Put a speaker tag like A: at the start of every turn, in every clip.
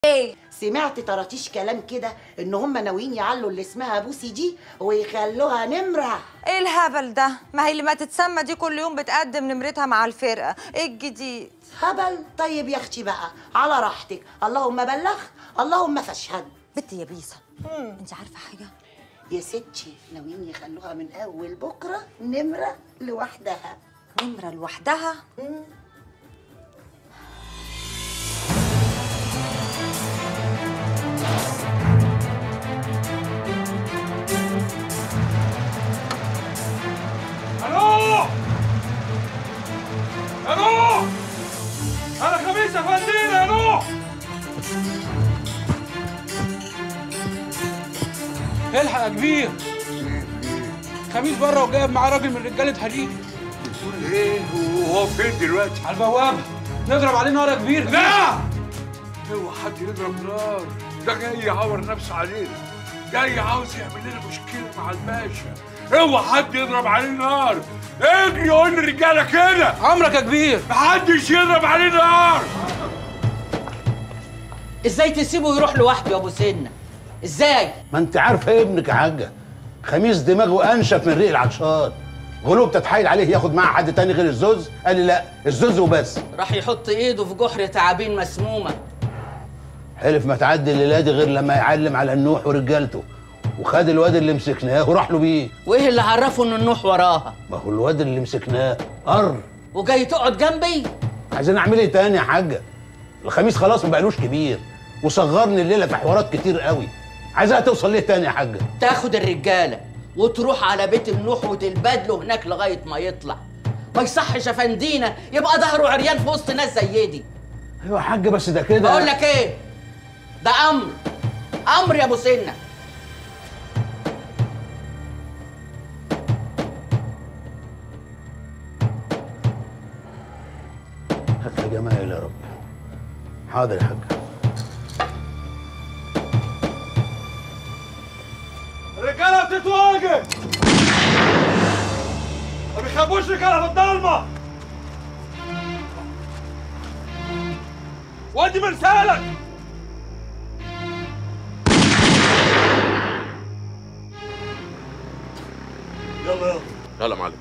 A: ايه
B: سمعت طراطيش كلام كده ان هم ناويين يعلوا اللي اسمها بوسي دي ويخلوها نمره
A: ايه الهبل ده ما هي اللي ما تتسمى دي كل يوم بتقدم نمرتها مع الفرقه ايه الجديد
B: هبل طيب يا اختي بقى على راحتك اللهم بلغ اللهم فاشهد
A: بنت يا بيسا انت عارفه حاجه
B: يا ستي ناويين يخلوها من اول بكره نمره لوحدها
A: نمره لوحدها
C: الو الو انا خميس افندينا الو الحق يا كبير خميس بره وجايب معاه راجل من رجاله هديد
D: بتقول ايه وهو فين دلوقتي؟
C: على البوابه نضرب عليه نار يا كبير
D: لا اوعى حد يضرب نار ده جاي يعور نفسه علينا جاي عاوز يعمل لنا مشكله مع الباشا اوعى حد يضرب عليه نار اجري قول للرجاله كده
C: عمرك يا كبير
D: محدش يضرب عليه نار
E: ازاي تسيبه يروح لوحده يا ابو سنه ازاي
F: ما انت عارفه ابنك يا حاجه خميس دماغه انشف من ريق العطشان غلوب تتحايل عليه ياخد معاه حد تاني غير الزوز قال لي لا الزوز وبس
E: راح يحط ايده في جحر تعابين مسمومه
F: حلف ما تعدي الليله دي غير لما يعلم على النوح ورجالته وخد الواد اللي مسكناه وراح له بيه
E: وايه اللي عرفه ان النوح وراها
F: ما هو الواد اللي مسكناه قر
E: وجاي تقعد جنبي
F: عايزين اعمل ايه تاني يا حاجه الخميس خلاص ما بقالوش كبير وصغرني الليله في حوارات كتير قوي عايزها توصل ليه تاني يا حاجه
E: تاخد الرجاله وتروح على بيت النوح وتلبدله هناك لغايه ما يطلع ما يصحش يا فندينا يبقى ظهره عريان في وسط ناس زي دي
F: ايوه يا حاجه بس ده كده
E: بقول لك ايه ده امر امر يا ابو سنه
F: هات يا جماعه يا رب حاضر يا حاجه
C: الرجاله بتتواجه ما بيخبوش رجاله في الضلمه ودي مرسالك يلا يلا
G: يلا معلم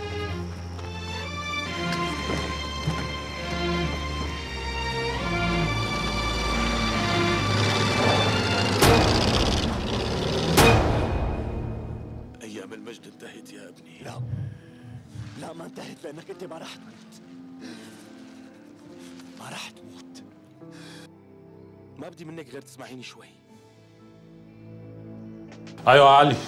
H: ايام المجد انتهت يا ابني
I: لا لا ما انتهت لانك انت ما راح تموت ما راح تموت ما بدي منك غير تسمعيني شوي
C: ايوه يا علي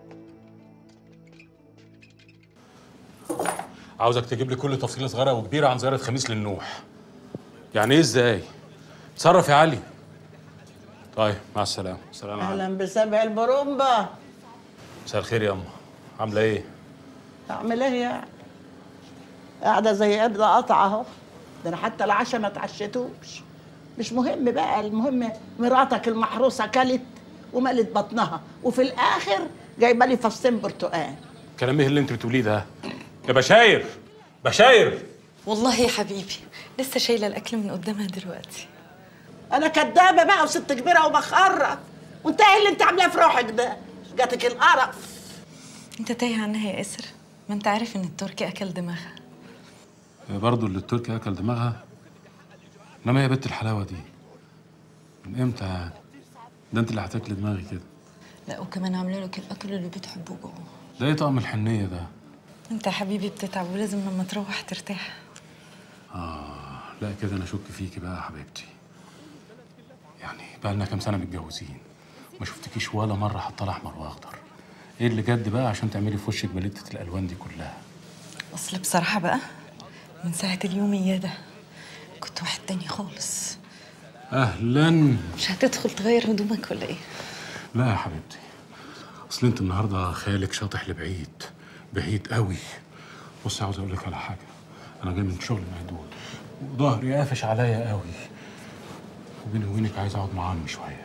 C: عاوزك تجيب لي كل تفصيله صغيره وكبيره عن زياره خميس للنوح يعني ايه ازاي تصرف يا علي طيب مع السلامه سلام يا علي
J: اهلا بسبع البرومبا
C: مساء الخير يا اما عامله ايه
J: اعمل ايه يعني قاعده زي قبضه قطعه اهو ده انا حتى العشاء ما اتعشيتوش مش مهم بقى المهم مراتك المحروسه كلت وملت بطنها وفي الاخر جايبه لي فصين برتقال
C: كلام ايه اللي انت بتقوليه ده يا بشاير بشاير
K: والله يا حبيبي لسه شايله الاكل من قدامها دلوقتي
J: انا كدابه بقى وست كبيره وبخرف وانت ايه اللي انت عاملاه في روحك ده جاتك القرف
K: انت تايه عنها يا اسر ما انت عارف ان التركي اكل دماغها
C: برضه اللي التركي اكل دماغها انما يا بنت الحلاوه دي من امتى يعني ده انت اللي هتاكلي دماغي كده
K: لا وكمان عامله لك الاكل اللي بتحبه جوه
C: ده ايه طقم الحنيه ده
K: انت يا حبيبي بتتعب ولازم لما تروح ترتاح
C: اه لا كده انا اشك فيكي بقى يا حبيبتي يعني بقى لنا كام سنه متجوزين ما شفتكيش ولا مره حاطه احمر واخضر ايه اللي جد بقى عشان تعملي في وشك باليتة الالوان دي كلها
K: اصل بصراحه بقى من ساعه اليوميه ده كنت واحد تاني خالص
C: اهلا
K: مش هتدخل تغير هدومك ولا ايه
C: لا يا حبيبتي اصل انت النهارده خيالك شاطح لبعيد بعيد قوي بصي عاوز اقول لك على حاجه انا جاي من شغل مهدود وظهري قافش عليا قوي وبيني وبينك عايز اقعد مع عمي شويه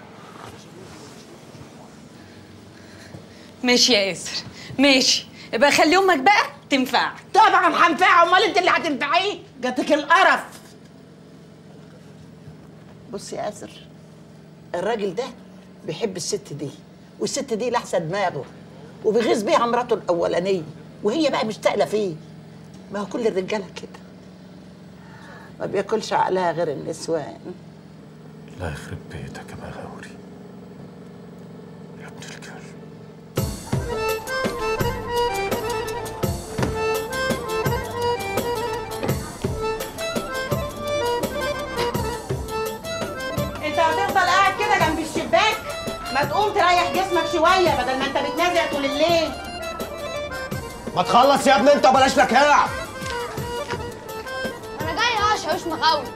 K: ماشي يا ياسر ماشي يبقى خلي امك بقى تنفع
J: طبعا هنفعه امال انت اللي هتنفعيه جاتك القرف بص يا اسر الراجل ده بيحب الست دي والست دي لحسه دماغه وبيغيظ بيها مراته الاولانيه وهي بقى مشتاقه فيه ما هو كل الرجاله كده ما بياكلش عقلها غير النسوان
C: لا يخرب بيتك يا بغاوري يا ابن الكلب
J: انت هتفضل قاعد كده جنب الشباك ما تقوم تريح جسمك شويه بدل ما انت بتنازع طول الليل
G: ما تخلص يا ابني انت بلاش لكاع
L: انا جاي اشعش مغاوي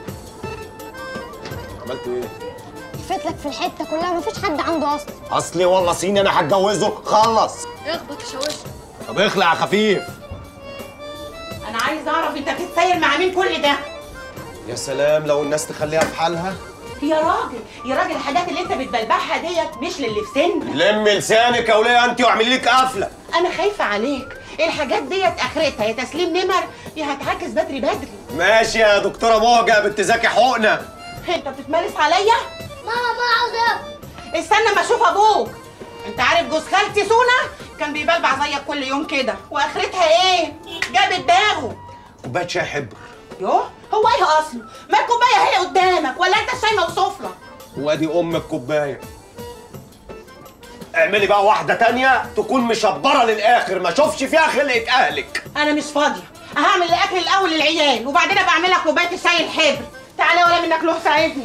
G: عملت ايه؟
L: لفت لك في الحته كلها مفيش حد عنده اصلا
G: اصلي والله صيني انا هتجوزه خلص
L: اخبط شوشك
G: طب اخلع يا خفيف
J: انا عايز اعرف انت بتتسير مع مين كل ده
G: يا سلام لو الناس تخليها في حالها
J: يا راجل يا راجل الحاجات اللي انت بتبلبعها ديت مش للي في سنك
G: لمي لسانك يا وليه انت واعملي لك قفله
J: انا خايفه عليك الحاجات ديت اخرتها يا تسليم نمر يا هتعاكس بدري بدري
G: ماشي يا دكتوره موجه بنت زكي حقنه
J: انت بتتمارس عليا
L: ماما ما عاوز
J: استنى ما اشوف ابوك انت عارف جوز خالتي سونا كان بيبلبع زيك كل يوم كده واخرتها ايه جابت دماغه
G: كوبايه شاي حبر
J: يوه هو ايه اصله ما الكوبايه هي قدامك ولا انت شايمه وسفره
G: وادي ام الكوبايه اعملي بقى واحده تانية تكون مشبره للاخر ما اشوفش فيها خلقه اهلك
J: انا مش فاضيه هعمل الاكل الاول للعيال وبعدين ابقى اعمل لك كوبايه الشاي الحبر تعالى ولا منك له ساعدني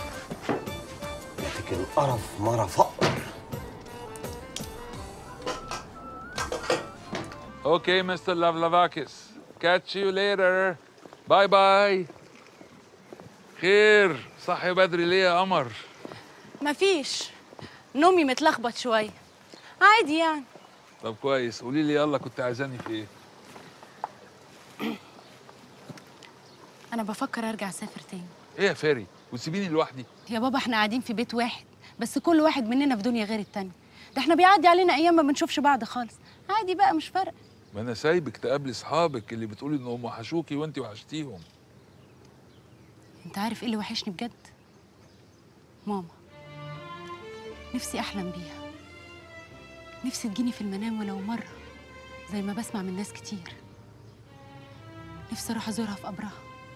G: لكن القرف مره فقر
D: Okay, Mr. Lavlavakis. Catch you later. باي باي. خير صحي بدري ليه يا قمر؟
M: مفيش نومي متلخبط شوية عادي يعني
D: طب كويس قولي لي يلا كنت عايزاني في ايه؟
M: أنا بفكر أرجع أسافر تاني
D: ايه يا فاري؟ وتسيبيني لوحدي؟
M: يا بابا احنا قاعدين في بيت واحد بس كل واحد مننا في دنيا غير التاني ده احنا بيعدي علينا أيام ما بنشوفش بعض خالص عادي بقى مش فارقة
D: ما انا سايبك تقابلي اصحابك اللي بتقولي انهم وحشوكي وانت وحشتيهم.
M: انت عارف ايه اللي وحشني بجد ماما نفسي احلم بيها نفسي تجيني في المنام ولو مره زي ما بسمع من ناس كتير نفسي اروح ازورها في قبرها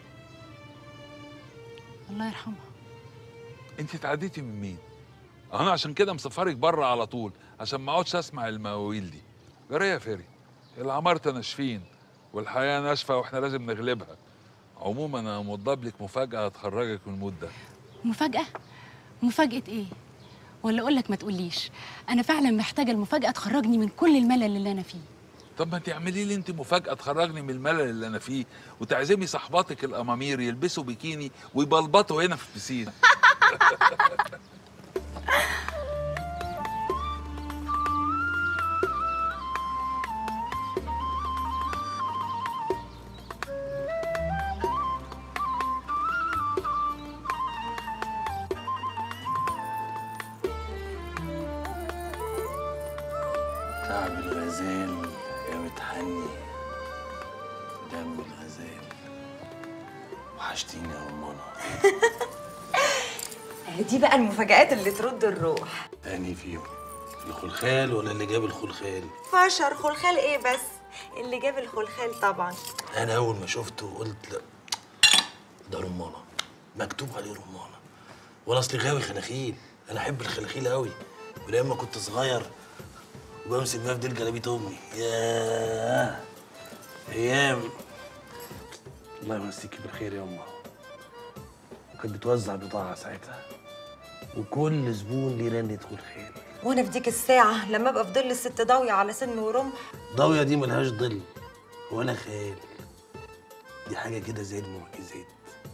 M: الله يرحمها
D: انت اتعديتي من مين؟ انا عشان كده مسافرك بره على طول عشان ما اقعدش اسمع المواويل دي. جرى يا فاري؟ العمارة ناشفين والحياة ناشفة واحنا لازم نغلبها. عموما انا موضب لك مفاجأة هتخرجك من المود ده.
M: مفاجاه مفاجاه ايه ولا اقول لك ما تقوليش انا فعلا محتاجه المفاجاه تخرجني من كل الملل اللي انا فيه
D: طب ما تعملي لي انت مفاجأة تخرجني من الملل اللي انا فيه وتعزمي صحباتك الامامير يلبسوا بيكيني ويبلبطوا هنا في البسين.
H: تعب الغزال يا متحني دم الغزال وحشتيني يا رمانة
A: دي بقى المفاجآت اللي ترد الروح
H: تاني فيهم الخلخال ولا اللي جاب الخلخال
A: فشر خلخال ايه بس اللي جاب الخلخال طبعا
H: انا اول ما شفته قلت لا ده رمانة مكتوب عليه رمانة وانا اصلي غاوي خناخيل انا احب الخلاخيل قوي ولما كنت صغير وبمسك بيها في ديل جلابيه امي ياه ايام الله يمسيكي بالخير يا امه وكانت بتوزع بضاعه ساعتها وكل زبون ليه رنة خلخال
A: وانا في ديك الساعة لما ابقى في ظل الست ضاوية على سن ورمح
H: ضاوية دي ملهاش ظل ولا خيال دي حاجة كده زي المعجزات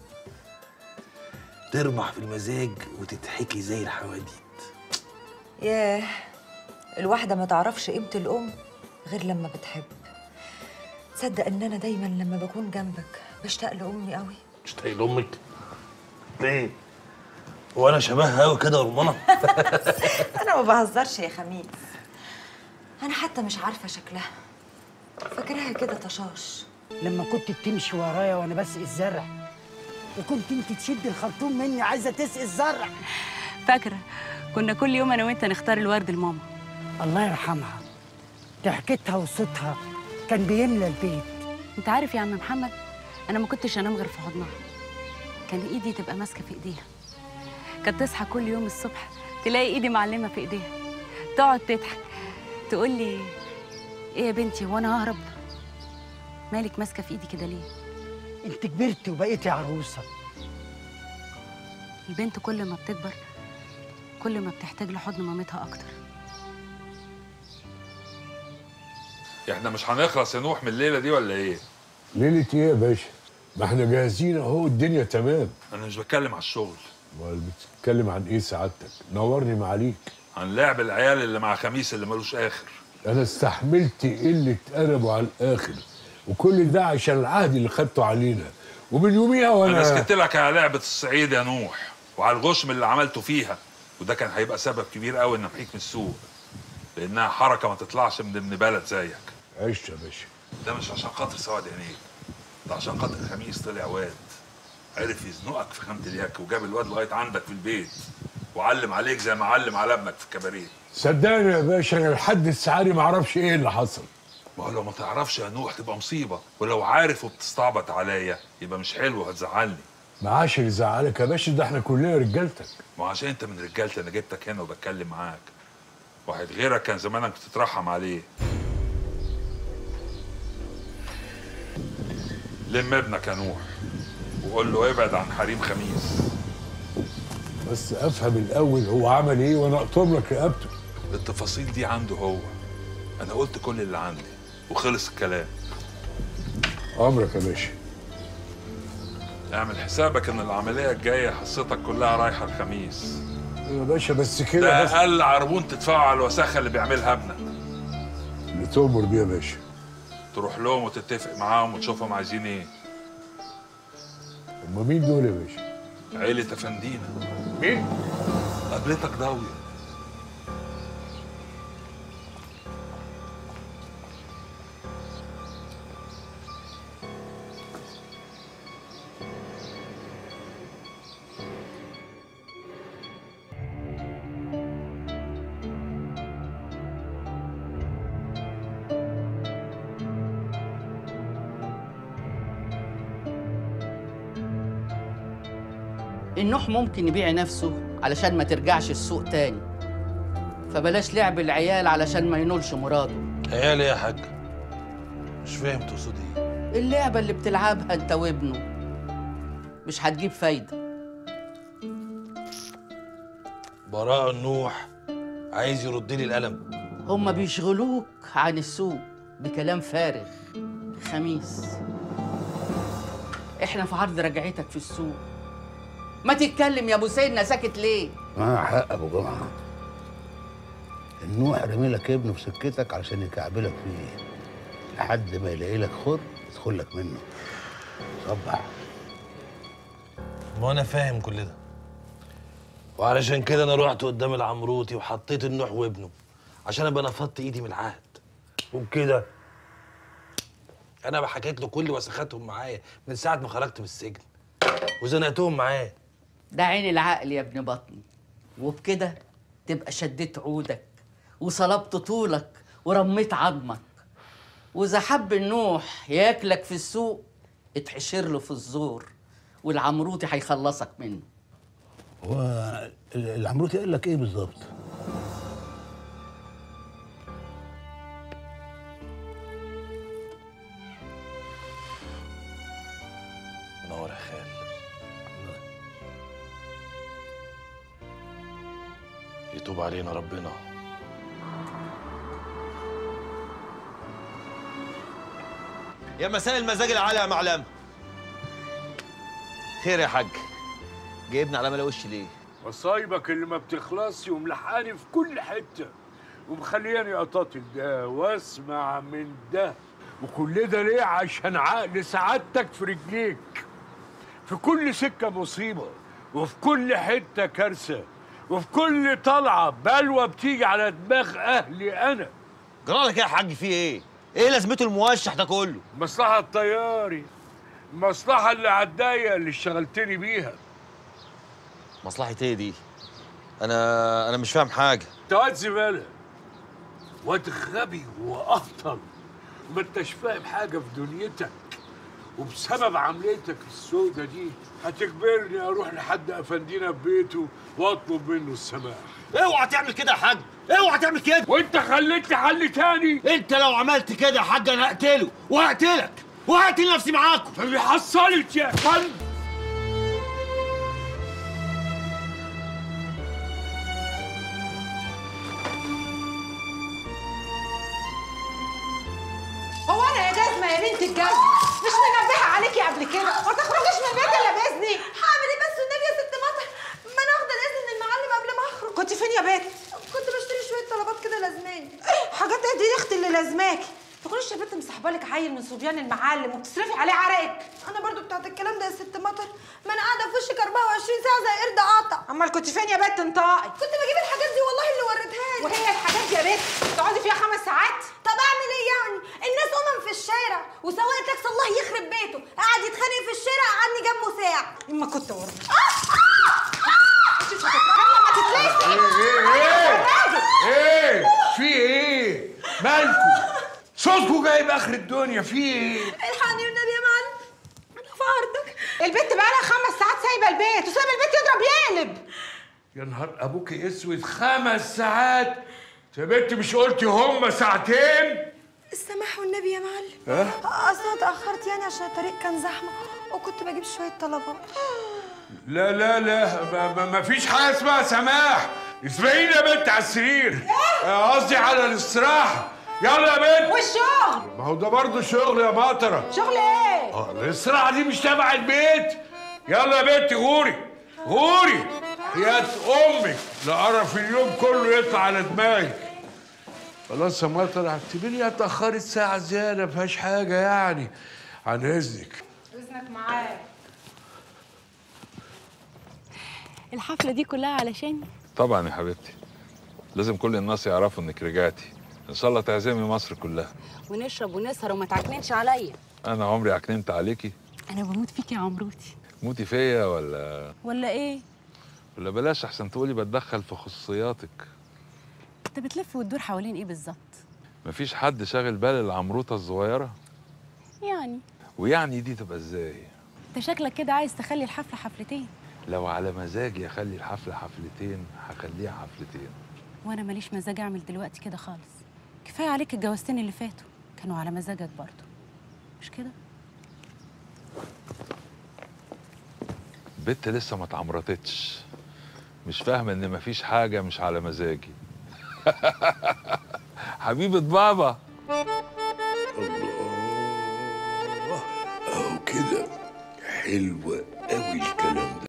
H: تربح في المزاج وتتحكي زي الحواديت
A: ياه الواحدة ما تعرفش قيمة الأم غير لما بتحب تصدق إن أنا دايما لما بكون جنبك بشتاق لأمي قوي
H: تشتاقي لأمك ليه؟ هو أنا شبهها أوي كده يا رمانة؟
A: أنا ما بهزرش يا خميس أنا حتى مش عارفة شكلها فاكراها كده طشاش
N: لما كنت بتمشي ورايا وانا بسقي الزرع وكنت انت تشد الخرطوم مني عايزه تسقي الزرع
M: فاكره كنا كل يوم انا وانت نختار الورد لماما
N: الله يرحمها ضحكتها وصوتها كان بيملى البيت
M: انت عارف يا عم محمد انا ما كنتش انام غير في حضنها كان ايدي تبقى ماسكه في ايديها كانت تصحى كل يوم الصبح تلاقي ايدي معلمه في ايديها تقعد تضحك تقول لي ايه يا بنتي هو انا ههرب مالك ماسكه في ايدي كده ليه
N: انت كبرتي وبقيتي عروسه
M: البنت كل ما بتكبر كل ما بتحتاج لحضن مامتها اكتر
D: احنا مش هنخلص يا نوح من الليله دي ولا ايه
O: ليلة ايه يا باشا؟ ما احنا جاهزين اهو الدنيا تمام
D: انا مش بتكلم على الشغل
O: امال بتتكلم عن ايه سعادتك؟ نورني معاليك
D: عن لعب العيال اللي مع خميس اللي ملوش اخر
O: انا استحملت قلة ادبه على الاخر وكل ده عشان العهد اللي خدته علينا ومن يوميها وانا
D: انا سكت لك على لعبه الصعيد يا نوح وعلى الغشم اللي عملته فيها وده كان هيبقى سبب كبير قوي ان امحيك من السوق لانها حركه ما تطلعش من ابن بلد زيك
O: عشت يا باشا
D: ده مش عشان خاطر سواد عينيك ده عشان خاطر خميس طلع واد عرف يزنقك في خامة اليك وجاب الواد لغايه عندك في البيت وعلم عليك زي ما علم على ابنك في الكباريه
O: صدقني يا باشا انا لحد الساعه ما اعرفش ايه اللي حصل
D: ما هو لو ما تعرفش يا نوح تبقى مصيبه ولو عارف وبتستعبط عليا يبقى مش حلو هتزعلني
O: معاش اللي زعلك يا باشا ده احنا كلنا رجالتك
D: ما هو عشان انت من رجالتي انا جبتك هنا وبتكلم معاك واحد غيرك كان زمانك بتترحم عليه لم ابنك يا نوح وقول له ابعد عن حريم خميس
O: بس افهم الاول هو عمل ايه وانا اقطم لك رقبته
D: التفاصيل دي عنده هو انا قلت كل اللي عندي وخلص الكلام
O: امرك يا باشا
D: اعمل حسابك ان العمليه الجايه حصتك كلها رايحه الخميس
O: يا باشا بس كده
D: ده
O: بس
D: اقل عربون تدفعه على الوساخه اللي بيعملها ابنك
O: اللي تؤمر بيه يا باشا
D: تروح لهم وتتفق معاهم وتشوفهم عايزين ايه
O: هما مين دول يا باشا؟
D: عيلة افندينا
O: مين؟
D: قابلتك ضاوية
E: النوح ممكن يبيع نفسه علشان ما ترجعش السوق تاني فبلاش لعب العيال علشان ما ينولش مراده
H: عيالي يا حاج مش فاهم تقصد ايه
E: اللعبة اللي بتلعبها انت وابنه مش هتجيب فايدة
H: براء النوح عايز يرد لي القلم
E: هما بيشغلوك عن السوق بكلام فارغ خميس احنا في عرض رجعتك في السوق ما تتكلم يا ابو سيدنا ساكت ليه
F: معاه حق ابو جمعه النوح رمي لك ابنه في سكتك علشان يكعبلك فيه لحد ما يلاقي لك خر يدخل لك منه صبح
H: ما انا فاهم كل ده وعلشان كده انا رحت قدام العمروتي وحطيت النوح وابنه عشان ابقى نفضت ايدي من العهد وبكده انا حكيت له كل وسخاتهم معايا من ساعه ما خرجت من السجن وزنقتهم معاه
E: ده عين العقل يا ابن بطني وبكده تبقى شديت عودك وصلبت طولك ورميت عظمك واذا حب النوح ياكلك في السوق اتحشر له في الزور والعمروتي هيخلصك منه
F: هو العمروتي قال لك ايه بالظبط؟
H: منور يا خال يتوب علينا ربنا
G: يا مساء المزاج العالي يا معلم خير يا حاج جايبني على ملا وشي ليه
D: مصايبك اللي ما بتخلصش وملحقني في كل حته ومخلياني اطاطي ده واسمع من ده وكل ده ليه عشان عقل سعادتك في رجليك في كل سكه مصيبه وفي كل حته كارثه وفي كل طلعه بلوه بتيجي على دماغ اهلي انا
G: جرالك ايه يا حاج في ايه ايه لازمته الموشح ده كله
D: مصلحه الطياري المصلحه اللي عالدايه اللي اشتغلتني بيها
G: مصلحة ايه دي
P: انا انا مش فاهم حاجه
D: انت واد زباله واد غبي واهطل وما انتش فاهم حاجه في دنيتك وبسبب عمليتك السودة دي هتجبرني اروح لحد افندينا في بيته واطلب منه السماح
H: اوعى تعمل كده يا حاج اوعى تعمل كده
D: وانت خليتني حل تاني
H: انت لو عملت كده يا حاج انا هقتله وهقتلك وهقتل نفسي معاكم
D: فبي حصلت يا كلب
Q: هو انا يا جزمه يا بنت الجزمه مش منبهه عليكي قبل كده ما تخرجيش من البيت الا باذني هعمل ايه بس والنبي يا ست مطر ما انا واخده الاذن من المعلم قبل ما اخرج كنت فين يا بنت كنت بشتري شويه طلبات كده لازماني حاجات ايه دي يا اختي اللي لازماكي تكونيش يا بنت مصاحبه لك عيل من صبيان المعلم وبتصرفي عليه عرقك انا برضو بتاعت الكلام ده يا ست مطر ما انا قاعده في وشك 24 ساعه زي قرد قاطع امال كنت فين يا بنت انطقي كنت بجيب الحاجات دي والله اللي وريتها لي وهي الحاجات دي يا بنت تقعدي فيها خمس ساعات طب اعمل ايه يعني الناس امم في الشارع وسواق تاكسي الله يخرب بيته قاعد يتخانق في الشارع قعدني جنبه ساعه اما كنت ورا
D: ايه ايه في ايه مالكوا صوتكوا جايب اخر الدنيا في ايه
Q: الحقني والنبي يا معلم انا في عرضك البنت بقالها خمس ساعات سايبه البيت وسايبه البيت يضرب يقلب
D: يا نهار ابوك اسود خمس ساعات يا بنت مش قلتي هم ساعتين
Q: السماح والنبي يا معلم
D: ها
Q: اصل انا اتاخرت يعني عشان الطريق كان زحمه وكنت بجيب شويه طلبات
D: لا لا لا ما, ما, ما فيش حاجه اسمها سماح اسمعيني يا بنت على السرير آه، قصدي على الاستراحه يلا يا بنت
Q: والشغل
D: ما هو ده برضه شغل يا مطره
Q: شغل ايه
D: اه الاستراحه دي مش تبع البيت يلا يا بنت غوري غوري يا امك لقرف اليوم كله يطلع على دماغك خلاص يا مطر اعتبري اتاخرت ساعه زياده ما فيهاش حاجه يعني عن اذنك
Q: اذنك معايا
M: الحفله دي كلها علشان
R: طبعا يا حبيبتي لازم كل الناس يعرفوا انك رجعتي ان شاء الله تعزمي مصر كلها
M: ونشرب ونسهر وما تعكننش عليا
R: انا عمري عكننت عليكي
M: انا بموت فيك يا عمروتي
R: موتي فيا ولا
M: ولا ايه
R: ولا بلاش احسن تقولي بتدخل في خصوصياتك
M: انت بتلف وتدور حوالين ايه بالظبط
R: مفيش حد شاغل بال العمروطه الصغيره
M: يعني
R: ويعني دي تبقى ازاي
M: انت شكلك كده عايز تخلي الحفله حفلتين
R: لو على مزاجي اخلي الحفله حفلتين هخليها حفلتين
M: وانا ماليش مزاج اعمل دلوقتي كده خالص كفايه عليك الجوازتين اللي فاتوا كانوا على مزاجك برضه مش كده
R: بنت لسه ما اتعمرتتش مش فاهمه ان مفيش حاجه مش على مزاجي حبيبه بابا
D: اهو كده حلوة قوي الكلام ده